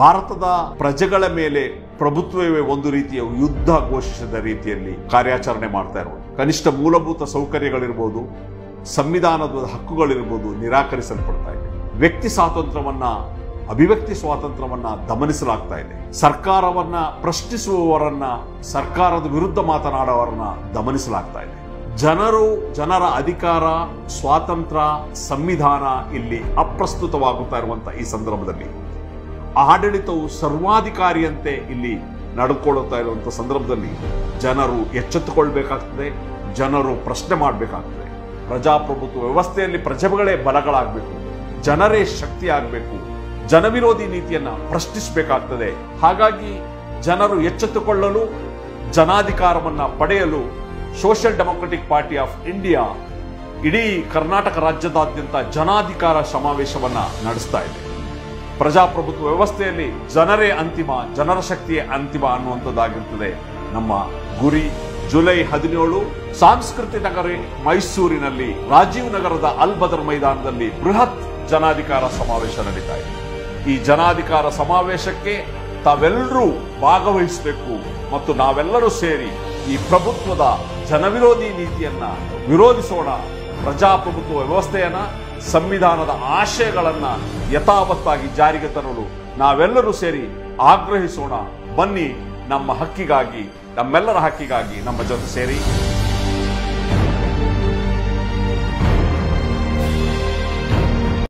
ಭಾರತದ ಪ್ರಜೆಗಳ ಮೇಲೆ ಪ್ರಭುತ್ವವೇ ಒಂದು ರೀತಿಯ ಯುದ್ಧ ಘೋಷಿಸಿದ ರೀತಿಯಲ್ಲಿ ಕಾರ್ಯಾಚರಣೆ ಮಾಡ್ತಾ ಇರೋದು ಕನಿಷ್ಠ ಮೂಲಭೂತ ಸೌಕರ್ಯಗಳಿರ್ಬೋದು ಸಂವಿಧಾನದ ಹಕ್ಕುಗಳಿರ್ಬೋದು ನಿರಾಕರಿಸಲ್ಪಡ್ತಾ ಇದೆ ವ್ಯಕ್ತಿ ಸ್ವಾತಂತ್ರ್ಯವನ್ನ ಅಭಿವ್ಯಕ್ತಿ ಸ್ವಾತಂತ್ರ್ಯವನ್ನ ದಮನಿಸಲಾಗ್ತಾ ಇದೆ ಸರ್ಕಾರವನ್ನ ಪ್ರಶ್ನಿಸುವವರನ್ನ ಸರ್ಕಾರದ ವಿರುದ್ಧ ಮಾತನಾಡುವವರನ್ನ ದಮನಿಸಲಾಗ್ತಾ ಇದೆ ಜನರು ಜನರ ಅಧಿಕಾರ ಸ್ವಾತಂತ್ರ್ಯ ಸಂವಿಧಾನ ಇಲ್ಲಿ ಅಪ್ರಸ್ತುತವಾಗುತ್ತಾ ಇರುವಂತ ಈ ಸಂದರ್ಭದಲ್ಲಿ ಆಡಳಿತವು ಸರ್ವಾಧಿಕಾರಿಯಂತೆ ಇಲ್ಲಿ ನಡ್ಕೊಳ್ಳುತ್ತಾ ಇರುವಂತ ಸಂದರ್ಭದಲ್ಲಿ ಜನರು ಎಚ್ಚೆತ್ತುಕೊಳ್ಬೇಕಾಗ್ತದೆ ಜನರು ಪ್ರಶ್ನೆ ಮಾಡಬೇಕಾಗ್ತದೆ ಪ್ರಜಾಪ್ರಭುತ್ವ ವ್ಯವಸ್ಥೆಯಲ್ಲಿ ಪ್ರಜೆಗಳೇ ಬಲಗಳಾಗಬೇಕು ಜನರೇ ಶಕ್ತಿ ಆಗಬೇಕು ಜನವಿರೋಧಿ ನೀತಿಯನ್ನ ಪ್ರಶ್ನಿಸಬೇಕಾಗ್ತದೆ ಹಾಗಾಗಿ ಜನರು ಎಚ್ಚೆತ್ತುಕೊಳ್ಳಲು ಜನಾಧಿಕಾರವನ್ನ ಪಡೆಯಲು social democratic party of India ಇಡೀ ಕರ್ನಾಟಕ ರಾಜ್ಯದಾದ್ಯಂತ ಜನಾಧಿಕಾರ ಸಮಾವೇಶವನ್ನ ನಡೆಸ್ತಾ ಇದೆ ಪ್ರಜಾಪ್ರಭುತ್ವ ವ್ಯವಸ್ಥೆಯಲ್ಲಿ ಜನರೇ ಅಂತಿಮ ಜನರ ಶಕ್ತಿಯೇ ಅಂತಿಮ ಅನ್ನುವಂಥದ್ದಾಗಿರ್ತದೆ ನಮ್ಮ ಗುರಿ ಜುಲೈ ಹದಿನೇಳು ಸಾಂಸ್ಕೃತಿಕ ನಗರ ಮೈಸೂರಿನಲ್ಲಿ ರಾಜೀವ್ ನಗರದ ಅಲ್ ಬದರ್ ಮೈದಾನದಲ್ಲಿ ಬೃಹತ್ ಜನಾಧಿಕಾರ ಸಮಾವೇಶ ನಡೀತಾ ಇದೆ ಈ ಜನಾಧಿಕಾರ ಸಮಾವೇಶಕ್ಕೆ ತಾವೆಲ್ಲರೂ ಭಾಗವಹಿಸಬೇಕು ಮತ್ತು ನಾವೆಲ್ಲರೂ ಸೇರಿ ಈ ಪ್ರಭುತ್ವದ ಜನವಿರೋಧಿ ನೀತಿಯನ್ನ ವಿರೋಧಿಸೋಣ ಪ್ರಜಾಪ್ರಭುತ್ವ ವ್ಯವಸ್ಥೆಯನ್ನ ಸಂವಿಧಾನದ ಆಶಯಗಳನ್ನ ಯಥಾವತ್ತಾಗಿ ಜಾರಿಗೆ ತರಲು ನಾವೆಲ್ಲರೂ ಸೇರಿ ಆಗ್ರಹಿಸೋಣ ಬನ್ನಿ ನಮ್ಮ ಹಕ್ಕಿಗಾಗಿ ನಮ್ಮೆಲ್ಲರ ಹಕ್ಕಿಗಾಗಿ ನಮ್ಮ ಜೊತೆ ಸೇರಿ